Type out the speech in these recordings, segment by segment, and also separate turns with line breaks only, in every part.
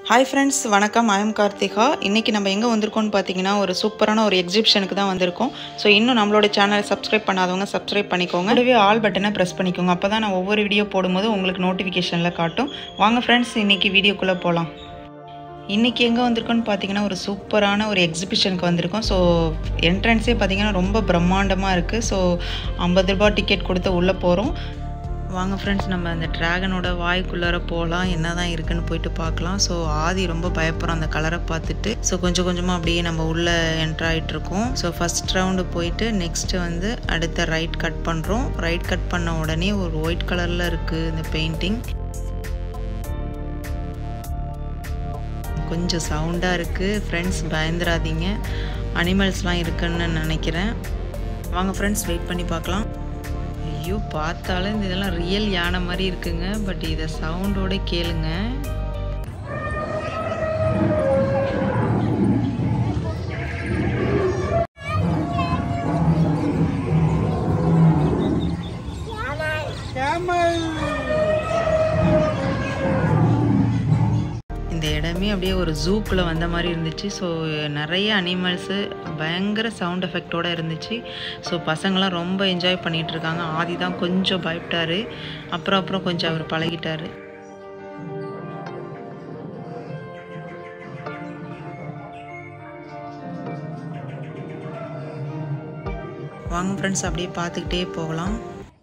hi friends வணக்கம் I'm Karthika இன்றைக்கி நம்ம எங்கே வந்திருக்கோம்னு பார்த்தீங்கன்னா ஒரு சூப்பரான ஒரு எக்ஸிபிஷனுக்கு தான் வந்திருக்கோம் ஸோ இன்னும் நம்மளோட சேனலை சப்ஸ்கிரைப் பண்ணாதவங்க சப்ஸ்கிரைப் பண்ணிக்கோங்க கூடவே ஆல் பட்டனை ப்ரெஸ் பண்ணிக்கோங்க அப்போ தான் நான் ஒவ்வொரு வீடியோ போடும்போது உங்களுக்கு நோட்டிஃபிகேஷனில் காட்டும் வாங்க ஃப்ரெண்ட்ஸ் இன்றைக்கி வீடியோக்குள்ளே போகலாம் இன்றைக்கி எங்கே வந்திருக்கோன்னு பார்த்தீங்கன்னா ஒரு சூப்பரான ஒரு எக்ஸிபிஷனுக்கு வந்திருக்கோம் ஸோ என்ட்ரன்ஸே பார்த்தீங்கன்னா ரொம்ப பிரம்மாண்டமாக இருக்குது ஸோ ஐம்பது ரூபாய் டிக்கெட் கொடுத்து உள்ளே போகிறோம் வாங்க ஃப்ரெண்ட்ஸ் நம்ம அந்த ட்ராகனோட வாய்க்குள்ளார போகலாம் என்ன தான் இருக்குன்னு போயிட்டு பார்க்கலாம் ஸோ ஆதி ரொம்ப பயப்படுறோம் அந்த கலரை பார்த்துட்டு ஸோ கொஞ்சம் கொஞ்சமாக அப்படியே நம்ம உள்ளே என்ட்ரு ஆகிட்ருக்கோம் ஸோ ஃபஸ்ட் ரவுண்டு போயிட்டு நெக்ஸ்ட்டு வந்து அடுத்த ரைட் கட் பண்ணுறோம் ரைட் கட் பண்ண உடனே ஒரு ஒயிட் கலரில் இருக்குது இந்த பெயிண்டிங் கொஞ்சம் சவுண்டாக இருக்குது ஃப்ரெண்ட்ஸ் பயந்துராதீங்க அனிமல்ஸ்லாம் இருக்குன்னு நினைக்கிறேன் வாங்க ஃப்ரெண்ட்ஸ் வெயிட் பண்ணி பார்க்கலாம் ஐயோ பார்த்தாலும் இந்த இதெல்லாம் ரியல் யானை மாதிரி இருக்குங்க பட் இதை சவுண்டோட கேளுங்க இந்த இடமே அப்படியே ஒரு ஜூக்குள்ளே வந்த மாதிரி இருந்துச்சு ஸோ நிறைய அனிமல்ஸு பயங்கர சவுண்ட் எஃபெக்டோடு இருந்துச்சு ஸோ பசங்களாம் ரொம்ப என்ஜாய் பண்ணிகிட்டு இருக்காங்க ஆதி தான் கொஞ்சம் பயப்பட்டார் அப்புறம் அப்புறம் கொஞ்சம் அவர் பழகிட்டார் வாங்க ஃப்ரெண்ட்ஸ் அப்படியே பார்த்துக்கிட்டே போகலாம்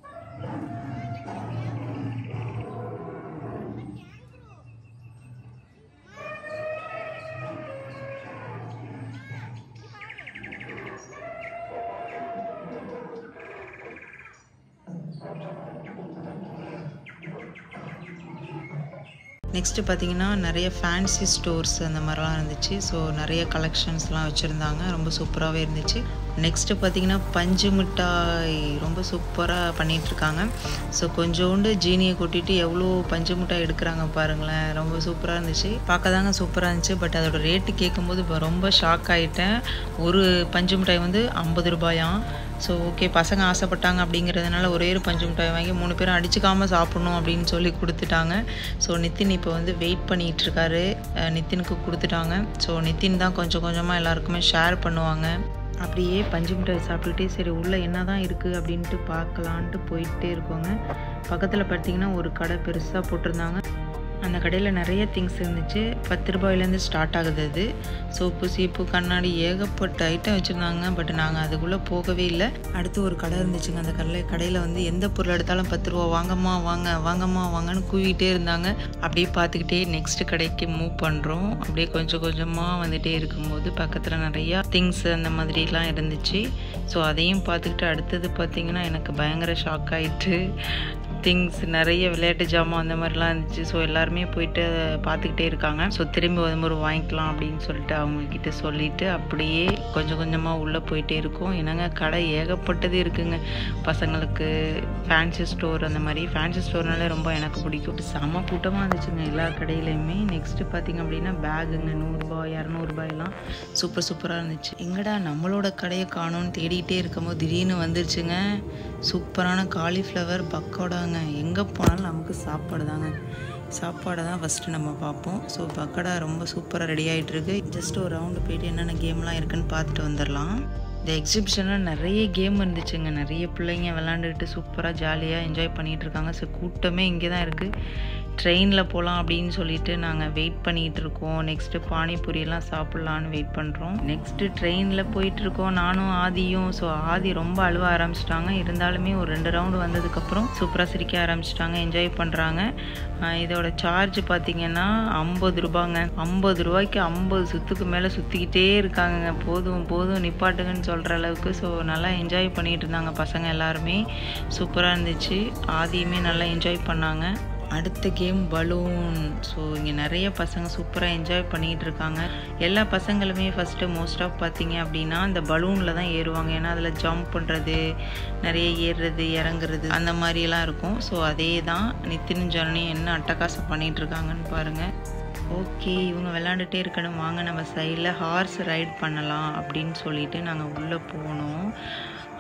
நெக்ஸ்ட்டு பார்த்தீங்கன்னா நிறைய ஃபேன்சி ஸ்டோர்ஸ் அந்த மாதிரிலாம் இருந்துச்சு ஸோ நிறைய கலெக்ஷன்ஸ்லாம் வச்சுருந்தாங்க ரொம்ப சூப்பராகவே இருந்துச்சு நெக்ஸ்ட்டு பார்த்தீங்கன்னா பஞ்சு மிட்டாய் ரொம்ப சூப்பராக பண்ணிகிட்ருக்காங்க ஸோ கொஞ்சோண்டு ஜீனியை கொட்டிட்டு எவ்வளோ பஞ்சு மிட்டாய் எடுக்கிறாங்க பாருங்களேன் ரொம்ப சூப்பராக இருந்துச்சு பார்க்க தாங்க சூப்பராக இருந்துச்சு பட் அதோட ரேட்டு கேட்கும்போது இப்போ ரொம்ப ஷாக் ஆகிட்டேன் ஒரு பஞ்சு மிட்டாய் வந்து ஐம்பது ரூபாயாம் ஸோ ஓகே பசங்க ஆசைப்பட்டாங்க அப்படிங்கிறதுனால ஒரே ஒரு பஞ்சு மிட்டாய் வாங்கி மூணு பேரும் அடிச்சுக்காமல் சாப்பிட்ணும் அப்படின்னு சொல்லி கொடுத்துட்டாங்க ஸோ நித்தின் இப்போ வந்து வெயிட் பண்ணிகிட்டு இருக்காரு நித்தினுக்கு கொடுத்துட்டாங்க ஸோ நித்தின் தான் கொஞ்சம் கொஞ்சமாக எல்லாருக்குமே ஷேர் பண்ணுவாங்க அப்படியே பஞ்சு மிட்டாய் சாப்பிட்டுட்டே சரி உள்ளே என்ன தான் இருக்குது அப்படின்ட்டு பார்க்கலான்ட்டு போயிட்டே இருக்கோங்க பக்கத்தில் பார்த்தீங்கன்னா ஒரு கடை பெருசாக போட்டிருந்தாங்க அந்த கடையில் நிறைய திங்ஸ் இருந்துச்சு பத்து ரூபாயிலேருந்து ஸ்டார்ட் ஆகுது அது சோப்பு சீப்பு கண்ணாடி ஏகப்பட்ட ஐட்டம் வச்சுருந்தாங்க பட் நாங்கள் அதுக்குள்ளே போகவே இல்லை அடுத்து ஒரு கடை இருந்துச்சுங்க அந்த கடையில் கடையில் வந்து எந்த பொருள் எடுத்தாலும் பத்து ரூபா வாங்கம்மா வாங்க வாங்கம்மா வாங்கன்னு கூவிட்டே இருந்தாங்க அப்படியே பார்த்துக்கிட்டே நெக்ஸ்ட் கடைக்கு மூவ் பண்ணுறோம் அப்படியே கொஞ்சம் கொஞ்சமாக வந்துகிட்டே இருக்கும்போது பக்கத்தில் நிறையா திங்ஸ் அந்த மாதிரிலாம் இருந்துச்சு ஸோ அதையும் பார்த்துக்கிட்டு அடுத்தது பார்த்திங்கன்னா எனக்கு பயங்கர ஷாக் ஆகிட்டு திங்ஸ் நிறைய விளையாட்டு ஜாமான் அந்த மாதிரிலாம் இருந்துச்சு ஸோ எல்லாருமே போயிட்டு பார்த்துக்கிட்டே இருக்காங்க ஸோ திரும்பி வரும்போது வாங்கிக்கலாம் அப்படின்னு சொல்லிட்டு அவங்கக்கிட்ட சொல்லிவிட்டு அப்படியே கொஞ்சம் கொஞ்சமாக உள்ளே போயிட்டே இருக்கோம் என்னங்க கடை ஏகப்பட்டது இருக்குங்க பசங்களுக்கு ஃபேன்சி ஸ்டோர் அந்த மாதிரி ஃபேன்சி ஸ்டோர்னாலே ரொம்ப எனக்கு பிடிக்கும் செம கூட்டமாக இருந்துச்சுங்க எல்லா கடையிலையுமே நெக்ஸ்ட்டு பார்த்திங்க அப்படின்னா பேகுங்க நூறுரூபா இரநூறுபாயெல்லாம் சூப்பர் சூப்பராக இருந்துச்சு எங்கடா நம்மளோட கடையை காணோன்னு தேடிக்கிட்டே இருக்கும்போது திடீர்னு வந்துருச்சுங்க சூப்பரான காலிஃப்ளவர் பக்கோடாங்க எங்கே போனாலும் நமக்கு சாப்பாடு தாங்க சாப்பாடை தான் ஃபஸ்ட்டு நம்ம பார்ப்போம் ஸோ பக்கடா ரொம்ப சூப்பராக ரெடி ஆகிட்டு இருக்கு ஜஸ்ட் ஒரு ரவுண்டு போயிட்டு என்னென்ன கேம்லாம் இருக்குன்னு பார்த்துட்டு வந்துடலாம் இந்த எக்ஸிபிஷனில் நிறைய கேம் இருந்துச்சுங்க நிறைய பிள்ளைங்க விளாண்டுட்டு சூப்பராக ஜாலியாக என்ஜாய் பண்ணிகிட்டு இருக்காங்க ஸோ கூட்டமே இங்கே தான் இருக்குது ட்ரெயினில் போகலாம் அப்படின்னு சொல்லிட்டு நாங்கள் வெயிட் பண்ணிகிட்டு இருக்கோம் நெக்ஸ்ட்டு பானிபூரியெல்லாம் சாப்பிட்லான்னு வெயிட் பண்ணுறோம் நெக்ஸ்ட்டு ட்ரெயினில் போயிட்டுருக்கோம் நானும் ஆதியும் ஸோ ஆதி ரொம்ப அழுவ ஆரம்பிச்சிட்டாங்க இருந்தாலுமே ஒரு ரெண்டு ரவுண்டு வந்ததுக்கப்புறம் சூப்பராக சிரிக்க ஆரம்பிச்சிட்டாங்க என்ஜாய் பண்ணுறாங்க இதோட சார்ஜ் பார்த்திங்கன்னா ஐம்பது ரூபாங்க ஐம்பது ரூபாய்க்கு ஐம்பது சுற்றுக்கு மேலே சுற்றிக்கிட்டே இருக்காங்க போதும் போதும் நிப்பாட்டுங்கன்னு சொல்கிற அளவுக்கு ஸோ நல்லா என்ஜாய் பண்ணிகிட்டு இருந்தாங்க பசங்க எல்லாருமே சூப்பராக இருந்துச்சு ஆதியுமே நல்லா என்ஜாய் பண்ணாங்க அடுத்த கேம் பலூன் ஸோ இங்கே நிறைய பசங்க சூப்பராக என்ஜாய் பண்ணிகிட்டு இருக்காங்க எல்லா பசங்களுமே ஃபஸ்ட்டு மோஸ்ட் ஆஃப் பார்த்தீங்க அப்படின்னா இந்த பலூனில் தான் ஏறுவாங்க ஏன்னா அதில் ஜம்ப் பண்ணுறது நிறைய ஏறுறது இறங்குறது அந்த மாதிரியெல்லாம் இருக்கும் ஸோ அதே தான் நித்தின் ஜனனி என்ன அட்டகாசம் பண்ணிகிட்டு இருக்காங்கன்னு பாருங்கள் ஓகே இவங்க விளாண்டுட்டே இருக்கணும் வாங்க நம்ம சைடில் ஹார்ஸ் ரைட் பண்ணலாம் அப்படின்னு சொல்லிட்டு நாங்கள் உள்ளே போனோம்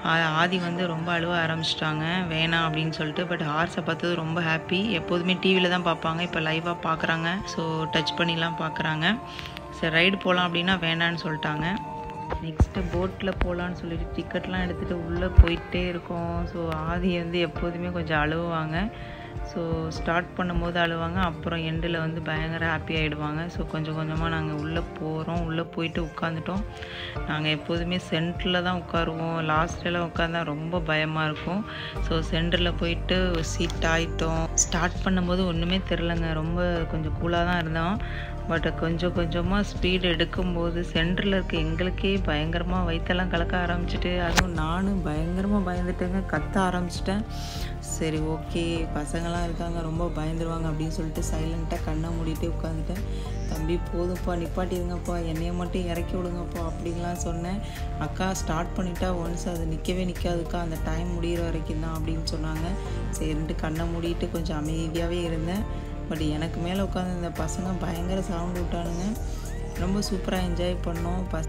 ஆ- ஆதி வந்து ரொம்ப அழுவ ஆரம்பிச்சிட்டாங்க வேணாம் அப்படின்னு சொல்லிட்டு பட் ஹார்ஸை பார்த்தது ரொம்ப ஹாப்பி எப்போதுமே டிவியில் தான் பார்ப்பாங்க இப்போ லைவாக பார்க்குறாங்க ஸோ டச் பண்ணிலாம் பார்க்குறாங்க சரி ரைடு போகலாம் அப்படின்னா வேண்டான்னு சொல்லிட்டாங்க நெக்ஸ்ட்டு போட்டில் போகலான்னு சொல்லிட்டு டிக்கெட்லாம் எடுத்துகிட்டு உள்ளே போயிட்டே இருக்கோம் ஸோ ஆதி வந்து எப்போதுமே கொஞ்சம் அழுவாங்க ஸோ ஸ்டார்ட் பண்ணும்போது அழுவாங்க அப்புறம் எண்டில் வந்து பயங்கர ஹாப்பி ஆகிடுவாங்க ஸோ கொஞ்சம் கொஞ்சமாக நாங்கள் உள்ளே போகிறோம் உள்ளே போயிட்டு உட்காந்துட்டோம் நாங்கள் எப்போதுமே சென்டரில் தான் உட்காருவோம் லாஸ்ட்லாம் உட்காந்தா ரொம்ப பயமாக இருக்கும் ஸோ சென்டரில் போயிட்டு சீட் ஆகிட்டோம் ஸ்டார்ட் பண்ணும்போது ஒன்றுமே தெரிலங்க ரொம்ப கொஞ்சம் கூலாக தான் இருந்தோம் பட் கொஞ்சம் கொஞ்சமாக ஸ்பீடு எடுக்கும்போது சென்டரில் இருக்க எங்களுக்கே பயங்கரமாக வயிற்றெல்லாம் கலக்க ஆரம்பிச்சிட்டு அதுவும் நானும் பயங்கரமாக பயந்துட்டேங்க கத்த ஆரம்பிச்சிட்டேன் சரி ஓகே பசங்களாம் இருக்காங்க ரொம்ப பயந்துருவாங்க அப்படின்னு சொல்லிட்டு சைலண்ட்டாக கண்ணை மூடிட்டு உட்காந்துட்டேன் தம்பி போதும்ப்பா நிப்பாட்டிடுங்கப்பா என்னைய மட்டும் இறக்கி விடுங்கப்பா அப்படின்லாம் சொன்னேன் அக்கா ஸ்டார்ட் பண்ணிட்டா ஒன்ஸ் அது நிற்கவே நிற்காதுக்கா அந்த டைம் முடிகிற வரைக்கும் தான் அப்படின்னு சொன்னாங்க சரின்ட்டு கண்ணை மூடிட்டு கொஞ்சம் அமைதியாகவே இருந்தேன் பட் எனக்கு மேலே உட்காந்து இந்த பசங்க பயங்கர சவுண்ட் விட்டானுங்க ரொம்ப சூப்பராக என்ஜாய் பண்ணோம் பஸ்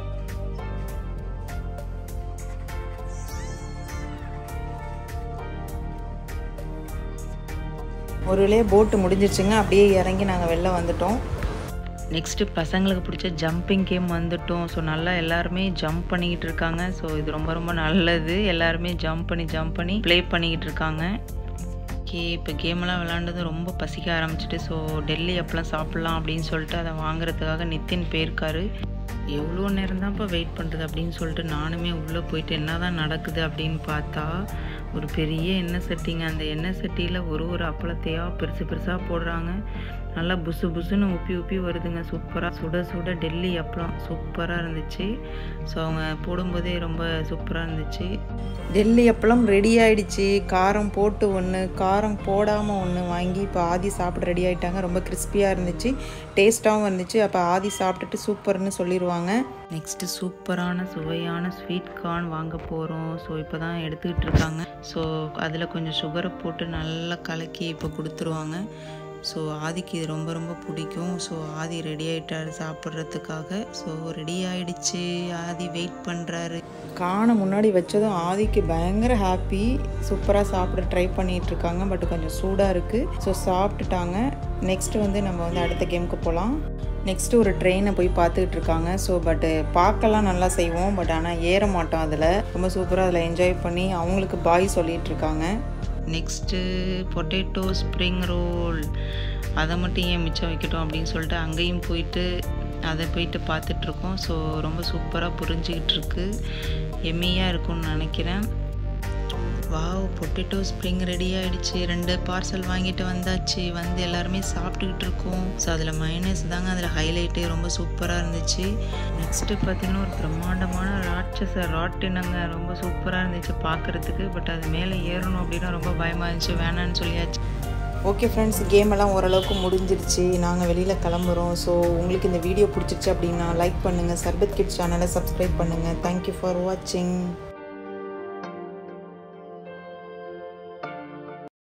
ஒரு வழியே போட்டு முடிஞ்சிருச்சுங்க அப்படியே இறங்கி நாங்கள் வெளில வந்துட்டோம் நெக்ஸ்ட்டு பசங்களுக்கு பிடிச்ச ஜம்பிங் கேம் வந்துட்டோம் ஸோ நல்லா எல்லாருமே ஜம்ப் பண்ணிக்கிட்டு இருக்காங்க ஸோ இது ரொம்ப ரொம்ப நல்லது எல்லாருமே ஜம்ப் பண்ணி ஜம்ப் பண்ணி ப்ளே பண்ணிக்கிட்டு இருக்காங்க ஓகே இப்போ கேமெல்லாம் விளாண்டது ரொம்ப பசிக்க ஆரம்பிச்சிட்டு ஸோ டெல்லி அப்பெல்லாம் சாப்பிட்லாம் அப்படின்னு சொல்லிட்டு அதை வாங்குறதுக்காக நிதின் போயிருக்காரு எவ்வளோ நேரம் தான் இப்போ வெயிட் பண்ணுறது அப்படின்னு சொல்லிட்டு நானுமே உள்ளே போயிட்டு என்ன தான் நடக்குது அப்படின்னு பார்த்தா ஒரு பெரிய எண்ணெய் சட்டிங்க அந்த எண்ணெய் சட்டியில் ஒரு ஒரு அப்பளத்தையாக பெருசு பெருசாக போடுறாங்க நல்லா புசு புசுன்னு உப்பி உப்பி வருதுங்க சூப்பராக சுட சுட டெல்லி அப்பளம் சூப்பராக இருந்துச்சு ஸோ அவங்க போடும்போதே ரொம்ப சூப்பராக இருந்துச்சு டெல்லி அப்பளம் ரெடி ஆயிடுச்சு காரம் போட்டு ஒன்று காரம் போடாமல் ஒன்று வாங்கி இப்போ ஆதி சாப்பிட ரெடி ஆயிட்டாங்க ரொம்ப கிறிஸ்பியாக இருந்துச்சு டேஸ்ட்டாகவும் இருந்துச்சு அப்போ ஆதி சாப்பிட்டுட்டு சூப்பர்னு சொல்லிடுவாங்க நெக்ஸ்ட்டு சூப்பரான சுவையான ஸ்வீட் கார்ன் வாங்க போகிறோம் ஸோ இப்போ தான் எடுத்துக்கிட்டு இருக்காங்க ஸோ அதில் கொஞ்சம் சுகரை போட்டு நல்லா கலக்கி இப்போ கொடுத்துருவாங்க ஸோ ஆதிக்கு இது ரொம்ப ரொம்ப பிடிக்கும் ஸோ ஆதி ரெடி ஆகிட்டாரு சாப்பிட்றதுக்காக ஸோ ரெடி ஆயிடுச்சு ஆதி வெயிட் பண்ணுறாரு காண முன்னாடி வச்சதும் ஆதிக்கு பயங்கர ஹாப்பி சூப்பராக சாப்பிட ட்ரை பண்ணிட்டு இருக்காங்க பட் கொஞ்சம் சூடாக இருக்குது ஸோ சாப்பிட்டுட்டாங்க நெக்ஸ்ட் வந்து நம்ம வந்து அடுத்த கேமுக்கு போகலாம் நெக்ஸ்ட்டு ஒரு ட்ரெயினை போய் பார்த்துக்கிட்டு இருக்காங்க ஸோ பட்டு பார்க்கலாம் நல்லா செய்வோம் பட் ஆனால் ஏற மாட்டோம் அதில் ரொம்ப சூப்பராக அதில் என்ஜாய் பண்ணி அவங்களுக்கு பாய் சொல்லிட்டு இருக்காங்க நெக்ஸ்ட்டு பொட்டேட்டோ ஸ்ப்ரிங் ரோல் அதை மட்டும் ஏன் மிச்சம் வைக்கட்டும் அப்படின்னு சொல்லிட்டு அங்கேயும் போயிட்டு அதை போயிட்டு பார்த்துட்ருக்கோம் ஸோ ரொம்ப சூப்பராக புரிஞ்சிக்கிட்டு இருக்கு எம்மியாக இருக்கும்னு நினைக்கிறேன் வாவ் பொட்டேட்டோ ஸ்ப்ரிங் ரெடி ஆயிடுச்சு ரெண்டு பார்சல் வாங்கிட்டு வந்தாச்சு வந்து எல்லாருமே சாப்பிட்டுக்கிட்டு இருக்கோம் ஸோ அதில் மைனஸ் தாங்க அதில் ஹைலைட்டு ரொம்ப சூப்பராக இருந்துச்சு நெக்ஸ்ட்டு பார்த்தீங்கன்னா ஒரு பிரம்மாண்டமான ராட்சச ராட்டினங்க ரொம்ப சூப்பராக இருந்துச்சு பார்க்குறதுக்கு பட் அது மேலே ஏறணும் அப்படின்னா ரொம்ப பயமாக இருந்துச்சு வேணான்னு சொல்லியாச்சு ஓகே ஃப்ரெண்ட்ஸ் கேம் எல்லாம் ஓரளவுக்கு முடிஞ்சிருச்சு நாங்கள் வெளியில் கிளம்புறோம் ஸோ உங்களுக்கு இந்த வீடியோ பிடிச்சிருச்சு அப்படின்னா லைக் பண்ணுங்கள் சர்பத் கிட்ஸ் சேனலை சப்ஸ்கிரைப் பண்ணுங்கள் தேங்க்யூ ஃபார் வாட்சிங்